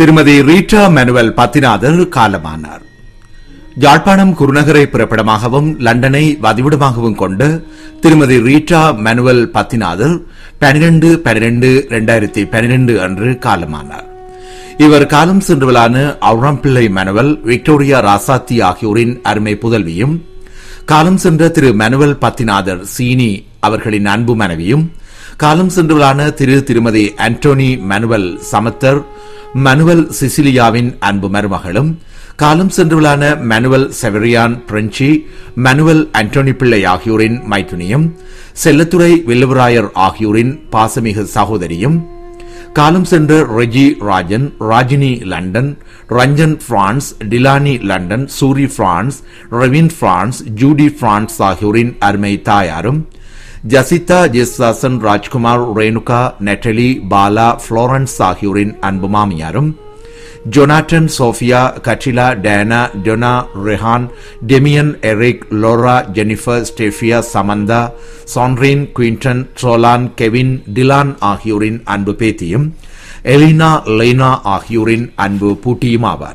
திருமதி Rita manual பத்திநாதர் காலமானார் யாழ்ப்பாணம் குருநகரை பிறப்பிடமாகவும் லண்டனை வதிவிடமாகவும் கொண்டு திருமதி ரீட்டா மேனுவல் பத்திநாதர் பனிரெண்டு பனிரெண்டு இரண்டாயிரத்தி பனிரெண்டு அன்று காலமானார் இவர் காலம் சென்றவளான அவுராம்பிள்ளை மேனுவல் விக்டோரியா ராசாத்தி ஆகியோரின் அருமை புதல்வியும் காலம் சென்ற திரு மேனுவல் பத்திநாதர் சீனி அவர்களின் அன்பு மனைவியும் காலம் சென்றவளான திரு திருமதி ஆண்டோனி மனுவல் சமத்தர் மனுவல் சிசிலியாவின் அன்பு மருமகளும் காலம் சென்றவளான மனுவல் செவரியான் பிரெஞ்சி மனுவல் ஆண்டோனி பிள்ளை ஆகியோரின் மைத்துனியும் செல்லத்துறை வில்லுவராயர் ஆகியோரின் பாசமிகு சகோதரியும் காலம் சென்ற Reji Rajan Rajini London Ranjan France Dilani London Suri France Ravin France Judy France ஆகியோரின் அருமை தாயாரும் ஜசிதா ஜெஸ்தாசன் ராஜ்குமார் ரேணுகா நெட்டலி பாலா புளோரன்ஸ் ஆகியோரின் அன்பு மாமியாரும் ஜொனாட்டன் சோஃபியா கட்ரிலா Dana Donna Rehan Damien Eric Laura Jennifer Stefia Samantha சான்ரின் குயின்டன் ட்ரோலான் கெவின் டிலான் ஆகியோரின் அன்பு பேத்தியும் எலினா லெய்னா ஆகியோரின் அன்பு பூட்டியும் ஆவார்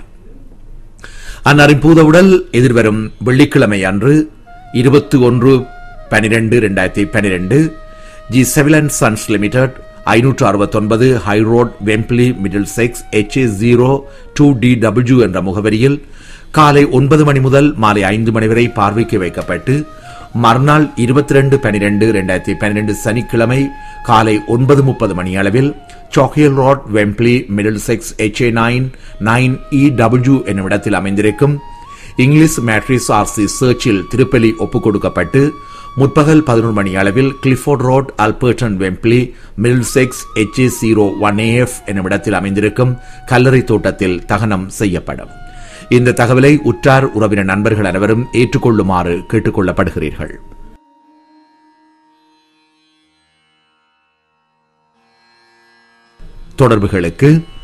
அன்னாரின் பூதவுடல் எதிர்வரும் வெள்ளிக்கிழமை அன்று இருபத்தி ஒன்று பனிரெண்டு இரண்டாயிரத்தி பனிரெண்டு ஜி செவிலன் சன்ஸ் லிமிடெட் ஐநூற்று அறுபத்தொன்பது high road Wembley Middlesex H zero two D W என்ற முகவரியில் காலை ஒன்பது மணி முதல் மாலை ஐந்து மணி வரை பார்வைக்கு வைக்கப்பட்டு மறுநாள் இருபத்தி ரெண்டு பனிரெண்டு இரண்டாயிரத்தி பன்னிரண்டு சனிக்கிழமை காலை ஒன்பது முப்பது மணி அளவில் சாக்யல் road Wembley Middlesex H A nine nine E W என்னும் இடத்தில் அமைந்திருக்கும் இங்கிலீஷ் மேட்ரிஸ் ஆர்சி சர்ச்சில் திருப்பலி ஒப்புக் கொடுக்கப்பட்டு முற்பகல் பதினொரு மணி அளவில் Clifford road Alperton Wembley Middlesex H A zero one AF என்னும் இடத்தில் அமைந்திருக்கும் கல்லறை தோட்டத்தில் தகனம் செய்யப்படும் இந்த தகவலை உற்றார் உறவினர் நண்பர்கள் அனைவரும் ஏற்றுக்கொள்ளுமாறு கேட்டுக் கொள்ளப்படுகிறீர்கள் தொடர்புகளுக்கு